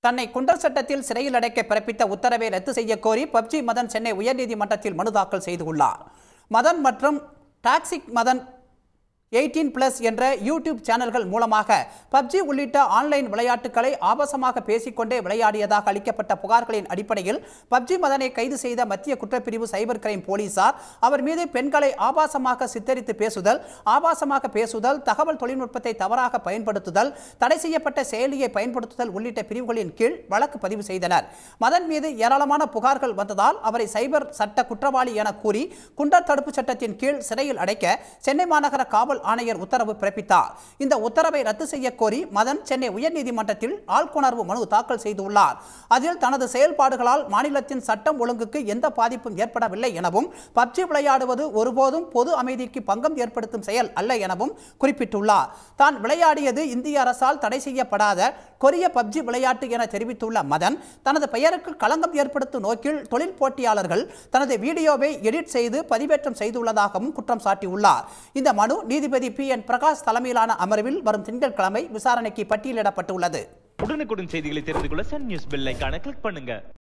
தன்னை குண்டர் சட்டத்தில் சிறையில் அடைக்க பிறப்பித்த உத்தரவை ரத்து செய்ய கோரி பப்ஜி மதன் சென்னை உயர்நீதிமன்றத்தில் மனு தாக்கல் செய்துள்ளார் மதன் மற்றும் டாக்ஸிக் மதன் எயிட்டீன் பிளஸ் என்ற யூடியூப் சேனல்கள் மூலமாக பப்ஜி உள்ளிட்ட ஆன்லைன் விளையாட்டுகளை ஆபாசமாக பேசிக்கொண்டே விளையாடியதாக அளிக்கப்பட்ட புகார்களின் அடிப்படையில் பப்ஜி மதனை கைது செய்த மத்திய குற்றப்பிரிவு சைபர் கிரைம் போலீசார் அவர் மீது பெண்களை ஆபாசமாக சித்தரித்து பேசுதல் ஆபாசமாக பேசுதல் தகவல் தொழில்நுட்பத்தை தவறாக பயன்படுத்துதல் தடை செய்யப்பட்ட செயலியை பயன்படுத்துதல் உள்ளிட்ட பிரிவுகளின் கீழ் வழக்கு பதிவு செய்தனர் மதன் மீது ஏராளமான புகார்கள் வந்ததால் அவரை சைபர் சட்ட குற்றவாளி என கூறி குண்டர் தடுப்புச் சட்டத்தின் கீழ் சிறையில் அடைக்க சென்னை மாநகர காவல் ஆணையர் உத்தரவு பிறப்பித்தார் இந்த உத்தரவை ரத்து செய்ய கோரி மதன் சென்னை உயர்நீதிமன்றத்தில் ஆள்கொணர்வு மனு தாக்கல் செய்துள்ளார் அதில் தனது செயல்பாடுகளால் மாநிலத்தின் சட்டம் ஒழுங்குக்கு எந்த பாதிப்பும் ஏற்படவில்லை எனவும் பப்ஜி விளையாடுவது ஒருபோதும் பொது அமைதிக்கு பங்கம் ஏற்படுத்தும் செயல் அல்ல எனவும் குறிப்பிட்டுள்ளார் தான் விளையாடியது இந்திய அரசால் தடை செய்யப்படாத கொரிய பப்ஜி விளையாட்டு என தெரிவித்துள்ள மதன் தனது பெயருக்கு களங்கம் ஏற்படுத்தும் நோக்கில் தொழில் போட்டியாளர்கள் தனது வீடியோவை எடிட் செய்து பதிவேற்றம் செய்துள்ளதாகவும் குற்றம் சாட்டியுள்ளார் இந்த மனு நீதிபதி பி என் பிரகாஷ் தலைமையிலான அமர்வில் வரும் திங்கட்கிழமை விசாரணைக்கு பட்டியலிடப்பட்டுள்ளது உடனுக்குடன் செய்திகளை தெரிந்து கொள்ள சன் நியூஸ் பெல் ஐகானை கிளிக் பண்ணுங்க